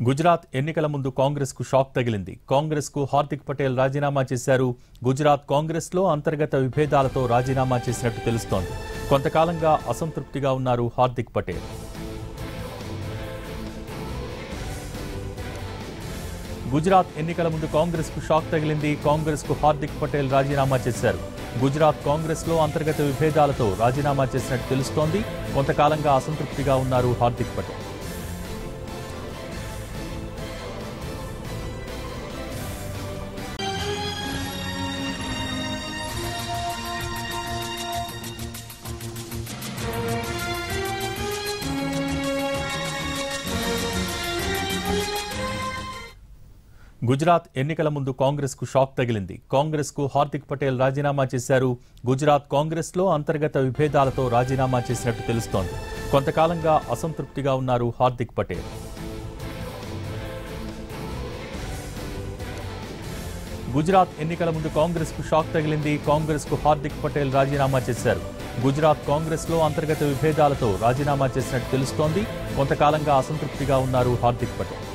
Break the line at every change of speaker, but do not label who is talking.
గుజరాత్ ఎన్నికల ముందు కాంగ్రెస్ కు షాక్ తగిలింది కాంగ్రెస్ కు హార్దిక్ పటేల్ రాజీనామా చేశారు గుజరాత్ కాంగ్రెస్ లో అంతర్గత విభేదాలతో రాజీనామా చేసినట్టు తెలుస్తోంది కొంతకాలంగా అసంతృప్తిగా ఉన్నారు హార్దిక్ పటేల్ గుజరాత్ ఎన్నికల ముందు కాంగ్రెస్ కు షాక్ తగిలింది కాంగ్రెస్ కు హార్దిక్ పటేల్ రాజీనామా చేశారు గుజరాత్ కాంగ్రెస్ లో అంతర్గత విభేదాలతో రాజీనామా చేసినట్టు తెలుస్తోంది కొంతకాలంగా అసంతృప్తిగా ఉన్నారు హార్దిక్ పటేల్ గుజరాత్ ఎన్నికల ముందు కాంగ్రెస్ కు షాక్ తగిలింది కాంగ్రెస్ కు హార్దిక్ పటేల్ రాజీనామా చేశారు గుజరాత్ కాంగ్రెస్ లో అంతర్గత విభేదాలతో రాజీనామా చేసినట్టు తెలుస్తోంది కొంతకాలంగా అసంతృప్తిగా ఉన్నారు హార్దిక్ పటేల్ గుజరాత్ ఎన్నికల ముందు కాంగ్రెస్ కు షాక్ తగిలింది కాంగ్రెస్ కు హార్దిక్ పటేల్ రాజీనామా చేశారు గుజరాత్ కాంగ్రెస్ లో అంతర్గత విభేదాలతో రాజీనామా చేసినట్టు తెలుస్తోంది కొంతకాలంగా అసంతృప్తిగా ఉన్నారు హార్దిక్ పటేల్